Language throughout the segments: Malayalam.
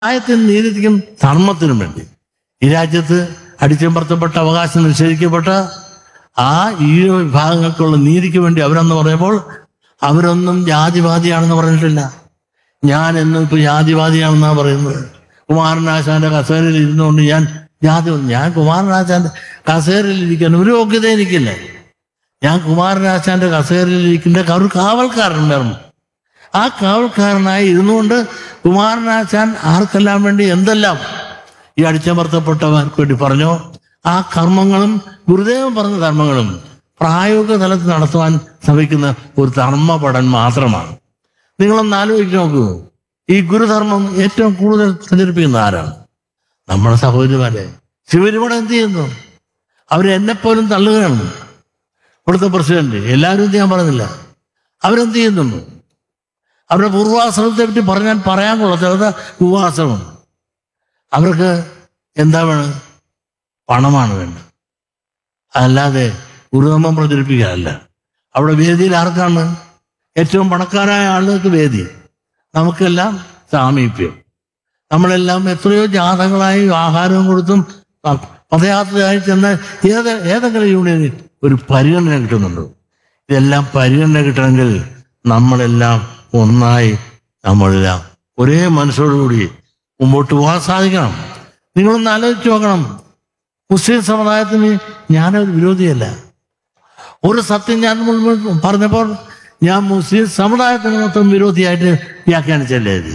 ന്യായത്തിനും നീതിക്കും ധർമ്മത്തിനും വേണ്ടി ഈ രാജ്യത്ത് അടിച്ചമർത്തപ്പെട്ട അവകാശം നിഷേധിക്കപ്പെട്ട ആ ഈഴ വിഭാഗങ്ങൾക്കുള്ള നീതിക്ക് വേണ്ടി അവരെന്ന് പറയുമ്പോൾ അവരൊന്നും ജാതിവാദിയാണെന്ന് പറഞ്ഞിട്ടില്ല ഞാൻ എന്നും ഇപ്പൊ ജാതിവാദിയാണെന്നാ പറയുന്നത് കുമാരനാശാന്റെ കസേരയിൽ ഇരുന്നുകൊണ്ട് ഞാൻ ജാതി ഞാൻ കുമാരനാശാന്റെ കസേരയിൽ ഇരിക്കാൻ ഒരു യോഗ്യത എനിക്കില്ല ഞാൻ കുമാരനാശാന്റെ കസേരയിൽ ഇരിക്കുന്ന ഒരു കാവൽക്കാരൻ വേണം ആ കാവൽക്കാരനായി ഇരുന്നുകൊണ്ട് കുമാരനാശാൻ ആർക്കെല്ലാം വേണ്ടി എന്തെല്ലാം ഈ അടിച്ചമർത്തപ്പെട്ടവർക്ക് വേണ്ടി പറഞ്ഞോ ആ കർമ്മങ്ങളും ഗുരുദേവൻ പറഞ്ഞ കർമ്മങ്ങളും പ്രായോഗിക തലത്തിൽ നടത്തുവാൻ ശ്രമിക്കുന്ന ഒരു ധർമ്മപടൻ മാത്രമാണ് നിങ്ങളൊന്ന് ആലോചിച്ച് നോക്കൂ ഈ ഗുരുധർമ്മം ഏറ്റവും കൂടുതൽ പ്രചരിപ്പിക്കുന്ന ആരാണ് നമ്മുടെ സഹോദരിമാരെ ശിവരിവിടെ എന്ത് ചെയ്യുന്നു അവർ എന്നെപ്പോലും തള്ളുകയാണ് ഇവിടുത്തെ പ്രസിഡന്റ് എല്ലാവരും ഇത് ഞാൻ പറയുന്നില്ല അവരെന്ത് ചെയ്യുന്നുണ്ട് അവരുടെ പൂർവാശ്രമത്തെ പറ്റി പറഞ്ഞാൽ പറയാൻ കൊള്ളാത്ത പൂർവാശ്രമം അവർക്ക് എന്താ വേണം പണമാണ് വേണ്ടത് അല്ലാതെ ഗുരുധർമ്മം പ്രചരിപ്പിക്കാനല്ല അവിടെ വേദിയിൽ ആർക്കാണ് ഏറ്റവും പണക്കാരായ ആളുകൾക്ക് വേദി നമുക്കെല്ലാം സാമീപ്യം നമ്മളെല്ലാം എത്രയോ ജാഥകളായി ആഹാരവും കൊടുത്തും പ- പദയാത്രയായി ചെന്നാൽ ഏത് ഏതെങ്കിലും യൂണിയനിൽ ഒരു പരിഗണന കിട്ടുന്നുണ്ടോ ഇതെല്ലാം പരിഗണന കിട്ടണമെങ്കിൽ നമ്മളെല്ലാം ഒന്നായി നമ്മളെല്ലാം ഒരേ മനസ്സോടുകൂടി മുമ്പോട്ട് പോകാൻ സാധിക്കണം നിങ്ങളൊന്ന് ആലോചിച്ച് നോക്കണം മുസ്ലിം സമുദായത്തിന് ഞാനൊരു വിരോധിയല്ല ഒരു സത്യം ഞാൻ മുൻപ് പറഞ്ഞപ്പോൾ ഞാൻ മുസ്ലിം സമുദായത്തിന് മൊത്തം വിരോധിയായിട്ട് വ്യാഖ്യാനിച്ചല്ലേ ഇത്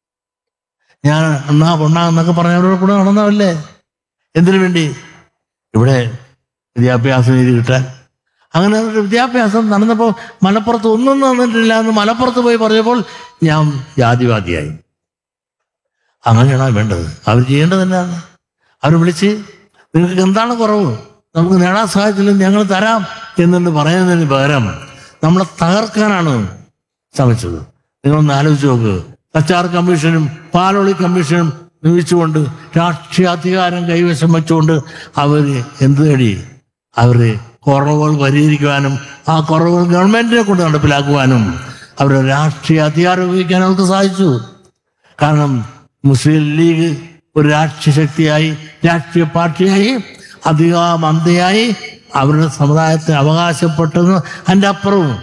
ഞാൻ അണ്ണാ പൊണ്ണാ എന്നൊക്കെ പറഞ്ഞവരുടെ കൂടെ നടന്നതല്ലേ എന്തിനു വേണ്ടി ഇവിടെ വിദ്യാഭ്യാസ നീതി കിട്ടാൻ അങ്ങനെ ഒരു വിദ്യാഭ്യാസം നടന്നപ്പോൾ മലപ്പുറത്ത് ഒന്നും തന്നിട്ടില്ല എന്ന് മലപ്പുറത്ത് പോയി പറഞ്ഞപ്പോൾ ഞാൻ ജാതിവാദിയായി അങ്ങനെയാണോ വേണ്ടത് അവർ ചെയ്യേണ്ടത് തന്നെയാണ് അവർ വിളിച്ച് നിങ്ങൾക്ക് എന്താണ് കുറവ് നമുക്ക് നേടാൻ സാധിച്ചില്ല ഞങ്ങൾ തരാം എന്നു പറയുന്നതിന് പകരം നമ്മളെ തകർക്കാനാണ് ശ്രമിച്ചത് നിങ്ങളൊന്ന് ആലോചിച്ച് നോക്ക് സച്ചാർ കമ്മീഷനും പാലോളി കമ്മീഷനും നിയമിച്ചുകൊണ്ട് രാഷ്ട്രീയ അധികാരം കൈവശം വെച്ചുകൊണ്ട് അവര് എന്ത് നേടി അവര് കുറവുകൾ പരിഹരിക്കുവാനും ആ കുറവുകൾ ഗവൺമെന്റിനെ കൊണ്ട് നടപ്പിലാക്കുവാനും അവരുടെ രാഷ്ട്രീയ അധികാരം ഉപയോഗിക്കാൻ അവർക്ക് സാധിച്ചു കാരണം മുസ്ലിം ലീഗ് ഒരു രാഷ്ട്രീയ ശക്തിയായി രാഷ്ട്രീയ പാർട്ടിയായി അധിക മന്ത്രിയായി അവരുടെ സമുദായത്തിന് അവകാശപ്പെട്ടത് അതിൻ്റെ അപ്പുറവും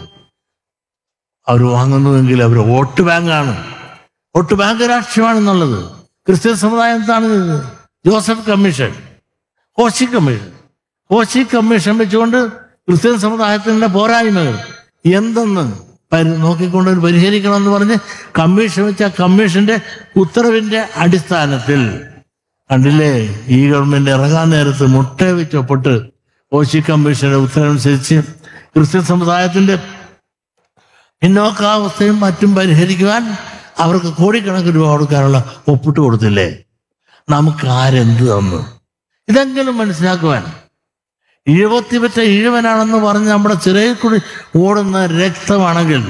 അവർ വാങ്ങുന്നുവെങ്കിൽ അവർ വോട്ട് ബാങ്കാണ് വോട്ട് ബാങ്ക് രാഷ്ട്രീയമാണെന്നുള്ളത് ക്രിസ്ത്യൻ സമുദായം എന്താണ് ഇത്? Joseph commission Koshy commission Koshy commission വെച്ചുകൊണ്ട് ക്രിസ്ത്യൻ സമുദായത്തിന്റെ പോരായ്മകൾ എന്തെന്ന് പരി നോക്കിക്കൊണ്ട് ഒരു പരിഹരിക്കണമെന്ന് പറഞ്ഞ് കമ്മീഷൻ വെച്ച ആ കമ്മീഷന്റെ ഉത്തരവിന്റെ അടിസ്ഥാനത്തിൽ കണ്ടില്ലേ ഈ ഗവൺമെന്റ് ഇറങ്ങാൻ നേരത്ത് മുട്ട വെച്ചൊപ്പിട്ട് കോശി കമ്മീഷന്റെ ഉത്തരവനുസരിച്ച് ക്രിസ്ത്യൻ സമുദായത്തിന്റെ പിന്നോക്കാവസ്ഥയും മറ്റും പരിഹരിക്കുവാൻ അവർക്ക് കോടിക്കണക്കിന് രൂപ കൊടുക്കാനുള്ള ഒപ്പിട്ട് കൊടുത്തില്ലേ നമുക്ക് ആരെന്ത് തന്നു ഇതെങ്കിലും മനസ്സിലാക്കുവാൻ ഇഴവത്തിപറ്റ ഇഴവനാണെന്ന് പറഞ്ഞ് നമ്മുടെ ചിറയിൽ കൂടി ഓടുന്ന രക്തമാണെങ്കിൽ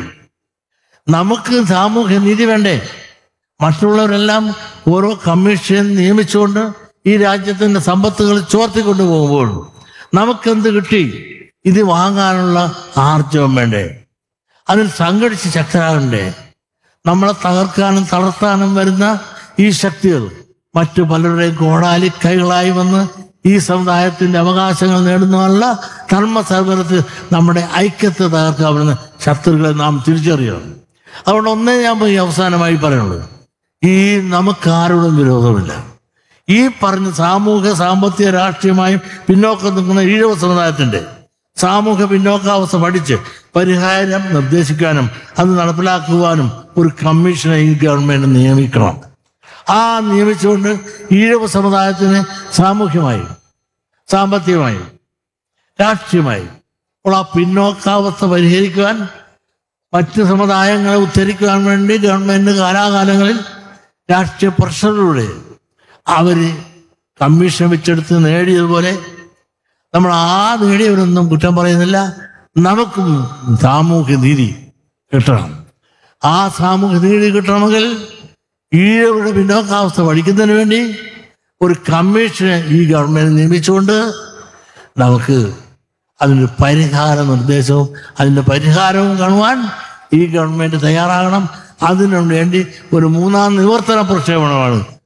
നമുക്ക് സാമൂഹ്യ നീതി വേണ്ടേ മറ്റുള്ളവരെല്ലാം ഓരോ കമ്മീഷൻ നിയമിച്ചുകൊണ്ട് ഈ രാജ്യത്തിന്റെ സമ്പത്തുകൾ ചോർത്തിക്കൊണ്ടു പോകുമ്പോൾ നമുക്കെന്ത് കിട്ടി ഇത് വാങ്ങാനുള്ള ആർജവം വേണ്ടേ അതിൽ സംഘടിച്ച് ശക്തരാകണ്ടേ നമ്മളെ തകർക്കാനും തളർത്താനും വരുന്ന ഈ ശക്തികൾ മറ്റു പലരുടെയും കോടാലി കൈകളായി വന്ന് ഈ സമുദായത്തിന്റെ അവകാശങ്ങൾ നേടുന്നതല്ല ധർമ്മ സർവരത്തിൽ നമ്മുടെ ഐക്യത്തെ തകർക്കാവുന്ന ശത്രുക്കളെ നാം തിരിച്ചറിയണം അതുകൊണ്ട് ഒന്നേ ഞാൻ ഈ അവസാനമായി പറയുള്ളൂ ഈ നമുക്ക് ആരോടും വിരോധമില്ല ഈ പറഞ്ഞ സാമൂഹ്യ സാമ്പത്തിക രാഷ്ട്രീയമായും പിന്നോക്കം നിൽക്കുന്ന ഈഴവ സമുദായത്തിന്റെ സാമൂഹ്യ പിന്നോക്കാവസ്ഥ പഠിച്ച് പരിഹാരം നിർദ്ദേശിക്കാനും അത് നടപ്പിലാക്കുവാനും ഒരു കമ്മീഷനെ ഈ ഗവൺമെന്റ് നിയമിക്കണം ആ നിയമിച്ചുകൊണ്ട് ഈഴവ സമുദായത്തിന് സാമൂഹ്യമായി സാമ്പത്തികമായി രാഷ്ട്രീയമായി അപ്പോൾ ആ പിന്നോക്കാവസ്ഥ പരിഹരിക്കുവാൻ മറ്റ് സമുദായങ്ങളെ ഉദ്ധരിക്കുവാൻ വേണ്ടി ഗവൺമെന്റ് കാലാകാലങ്ങളിൽ രാഷ്ട്രീയ പ്രഷറിലൂടെ അവര് കമ്മീഷൻ വെച്ചെടുത്ത് നേടിയതുപോലെ നമ്മൾ ആ നേടിയവരൊന്നും കുറ്റം പറയുന്നില്ല നമുക്കും സാമൂഹ്യ നീതി കിട്ടണം ആ സാമൂഹ്യ നീതി കിട്ടണമെങ്കിൽ ഈഴവരുടെ പിന്നോക്കാവസ്ഥ പഠിക്കുന്നതിന് വേണ്ടി ഒരു കമ്മീഷനെ ഈ ഗവൺമെന്റ് നിയമിച്ചുകൊണ്ട് നമുക്ക് അതിന് പരിഹാര നിർദ്ദേശവും അതിൻ്റെ പരിഹാരവും കാണുവാൻ ഈ ഗവൺമെന്റ് തയ്യാറാകണം അതിനു വേണ്ടി ഒരു മൂന്നാം നിവർത്തന പ്രക്ഷേപണമാണ്